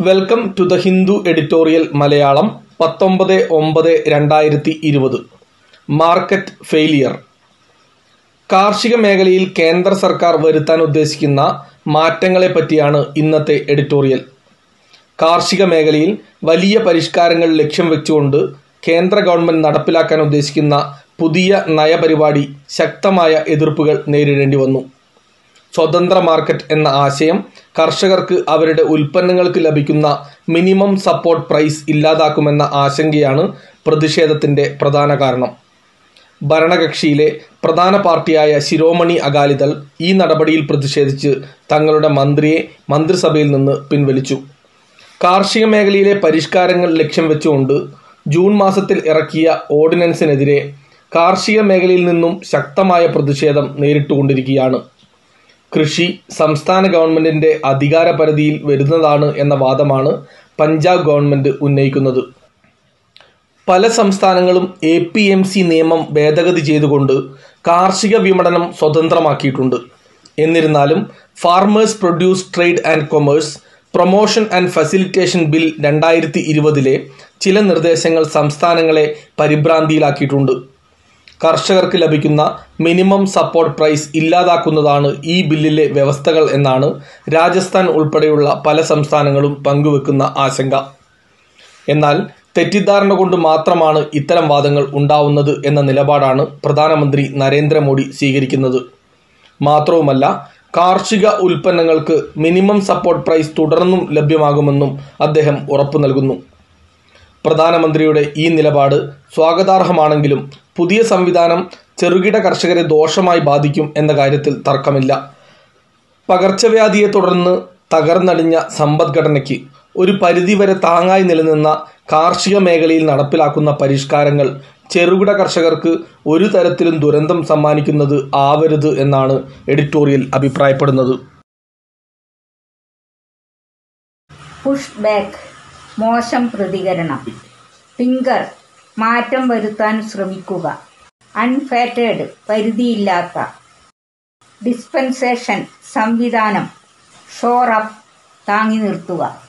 welcome to the Hindu editorial Malayalam പത്തൊമ്പത് ഒമ്പത് രണ്ടായിരത്തി ഇരുപത് മാർക്കറ്റ് ഫെയിലിയർ കാർഷിക മേഖലയിൽ കേന്ദ്ര സർക്കാർ വരുത്താൻ ഉദ്ദേശിക്കുന്ന മാറ്റങ്ങളെ പറ്റിയാണ് ഇന്നത്തെ എഡിറ്റോറിയൽ കാർഷിക മേഖലയിൽ വലിയ പരിഷ്കാരങ്ങൾ ലക്ഷ്യം വെച്ചുകൊണ്ട് കേന്ദ്ര ഗവൺമെന്റ് നടപ്പിലാക്കാൻ ഉദ്ദേശിക്കുന്ന പുതിയ നയപരിപാടി ശക്തമായ എതിർപ്പുകൾ നേരിടേണ്ടി വന്നു സ്വതന്ത്ര മാർക്കറ്റ് എന്ന ആശയം കർഷകർക്ക് അവരുടെ ഉൽപ്പന്നങ്ങൾക്ക് ലഭിക്കുന്ന മിനിമം സപ്പോർട്ട് പ്രൈസ് ഇല്ലാതാക്കുമെന്ന ആശങ്കയാണ് പ്രതിഷേധത്തിന്റെ പ്രധാന കാരണം ഭരണകക്ഷിയിലെ പ്രധാന പാർട്ടിയായ ശിരോമണി അകാലിദൾ ഈ നടപടിയിൽ പ്രതിഷേധിച്ച് തങ്ങളുടെ മന്ത്രിയെ മന്ത്രിസഭയിൽ നിന്ന് പിൻവലിച്ചു കാർഷിക മേഖലയിലെ പരിഷ്കാരങ്ങൾ ലക്ഷ്യം വെച്ചുകൊണ്ട് ജൂൺ മാസത്തിൽ ഇറക്കിയ ഓർഡിനൻസിനെതിരെ കാർഷിക മേഖലയിൽ നിന്നും ശക്തമായ പ്രതിഷേധം നേരിട്ടുകൊണ്ടിരിക്കുകയാണ് കൃഷി സംസ്ഥാന ഗവൺമെന്റിന്റെ അധികാര പരിധിയിൽ വരുന്നതാണ് എന്ന വാദമാണ് പഞ്ചാബ് ഗവൺമെന്റ് ഉന്നയിക്കുന്നത് പല സംസ്ഥാനങ്ങളും എ പി എം സി നിയമം ഭേദഗതി ചെയ്തുകൊണ്ട് കാർഷിക വിപണനം സ്വതന്ത്രമാക്കിയിട്ടുണ്ട് എന്നിരുന്നാലും farmers produce trade and commerce promotion and facilitation bill രണ്ടായിരത്തി ഇരുപതിലെ ചില നിർദ്ദേശങ്ങൾ സംസ്ഥാനങ്ങളെ പരിഭ്രാന്തിയിലാക്കിയിട്ടുണ്ട് കർഷകർക്ക് ലഭിക്കുന്ന മിനിമം സപ്പോർട്ട് പ്രൈസ് ഇല്ലാതാക്കുന്നതാണ് ഈ ബില്ലിലെ വ്യവസ്ഥകൾ എന്നാണ് രാജസ്ഥാൻ ഉൾപ്പെടെയുള്ള പല സംസ്ഥാനങ്ങളും പങ്കുവെക്കുന്ന ആശങ്ക എന്നാൽ തെറ്റിദ്ധാരണ കൊണ്ട് മാത്രമാണ് ഇത്തരം വാദങ്ങൾ ഉണ്ടാവുന്നത് എന്ന നിലപാടാണ് പ്രധാനമന്ത്രി നരേന്ദ്രമോദി സ്വീകരിക്കുന്നത് മാത്രവുമല്ല കാർഷിക ഉൽപ്പന്നങ്ങൾക്ക് മിനിമം സപ്പോർട്ട് പ്രൈസ് തുടർന്നും ലഭ്യമാകുമെന്നും അദ്ദേഹം ഉറപ്പു നൽകുന്നു പ്രധാനമന്ത്രിയുടെ ഈ നിലപാട് സ്വാഗതാർഹമാണെങ്കിലും പുതിയ സംവിധാനം ചെറുകിട കർഷകരെ ദോഷമായി ബാധിക്കും എന്ന കാര്യത്തിൽ തർക്കമില്ല പകർച്ചവ്യാധിയെ തുടർന്ന് തകർന്നടിഞ്ഞ സമ്പദ്ഘടനയ്ക്ക് ഒരു പരിധിവരെ താങ്ങായി നിലനിന്ന കാർഷിക മേഖലയിൽ നടപ്പിലാക്കുന്ന പരിഷ്കാരങ്ങൾ ചെറുകിട കർഷകർക്ക് ഒരു തരത്തിലും ദുരന്തം സമ്മാനിക്കുന്നത് ആവരുത് എന്നാണ് എഡിറ്റോറിയൽ അഭിപ്രായപ്പെടുന്നത് പുഷ് ബാക്ക് മോശം പ്രതികരണം ഫിംഗർ മാറ്റം വരുത്താൻ ശ്രമിക്കുക അൺഫാറ്റഡ് പരിധിയില്ലാത്ത ഡിസ്പെൻസേഷൻ സംവിധാനം ഷോർ അപ്പ് താങ്ങി നിർത്തുക